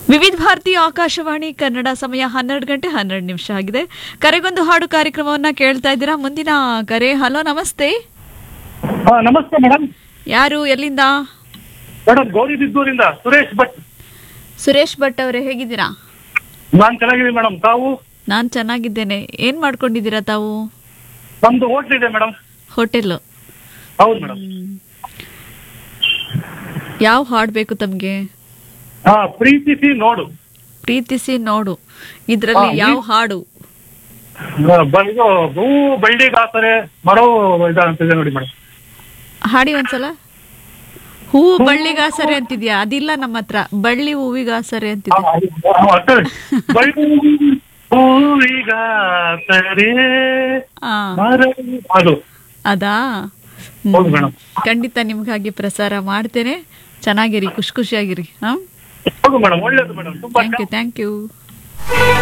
ವಿವಿಧ ಭಾರತಿ ಆಕಾಶವಾಣಿ ಕನ್ನಡ ಸಮಯ ಹನ್ನೆರಡು ಗಂಟೆ ಹನ್ನೆರಡು ನಿಮಿಷ ಆಗಿದೆ ಕರೆಗೊಂದು ಹಾಡು ಕಾರ್ಯಕ್ರಮವನ್ನ ಕೇಳ್ತಾ ಇದ್ದೀರಾ ಮುಂದಿನ ಕರೆ ಹಲೋ ನಮಸ್ತೆ ಹಾ ನಮಸ್ತೆ ಮೇಡಮ್ ಯಾರು ಎಲ್ಲಿಂದ ಮೇಡಮ್ ಗೌರಿಬಿದ್ದೂರಿಂದ ಸುರೇಶ್ ಭಟ್ ಸುರೇಶ್ ಭಟ್ ಅವರೇ ಹೇಗಿದ್ದೀರಾ ನಾನ್ ಚೆನ್ನಾಗಿದ್ದೀನಿ ಮೇಡಮ್ ತಾವು ನಾನು ಚೆನ್ನಾಗಿದ್ದೇನೆ ಏನ್ ಮಾಡ್ಕೊಂಡಿದ್ದೀರಾ ತಾವು ನಮ್ದು ಹೋಟ್ಲ್ ಇದೆ ಮೇಡಮ್ ಹೋಟೆಲ್ ಹೌದು ಮೇಡಮ್ ಯಾವ ಹಾಡು ಬೇಕು ತಮ್ಗೆ ಹಾ ಪ್ರೀತಿಸಿ ನೋಡು ಪ್ರೀತಿಸಿ ನೋಡು ಇದ್ರಲ್ಲಿ ಹಾ, ಯಾವ ಈ- ಹಾಡು ಆ, ಬ- ಇದು ಹೂವು ಬಳ್ಳಿಗಾಸರೆ ಮರೋ ಇದಂತಿದೆ ನೋಡಿ ಮೇಡಮ್ ಹಾಡಿ ಒಂದ್ಸಲ ಹೂವು ಬಳ್ಳಿಗಾಸರೆ ಅಂತಿದ್ಯಾ ಅದಿಲ್ಲ ನಮ್ಮ ಹತ್ರ ಬಳ್ಳಿ ಹೂವಿಗಾಸರೆ ಅಂತಿದೆ ಬಳ್ಳಿ ಹೂವಿಗಾಸರೆ ಆ ಮರ ಅದು ಅದಾ ಹೌದು ಮೇಡಮ್ ಖಂಡಿತ ನಿಮ್ಗಾಗಿ ಪ್ರಸಾರ ಮಾಡ್ತೇನೆ ಚೆನ್ನಾಗಿರಿ ಖುಷಿ ಖುಷಿಯಾಗಿರಿ ಹಾ ಹೌದು ಮೇಡಮ್ ಒಳ್ಳೇದು ಮೇಡಮ್ ತುಂಬಾ ಥ್ಯಾಂಕ್ ಯು ಥ್ಯಾಂಕ್ ಯು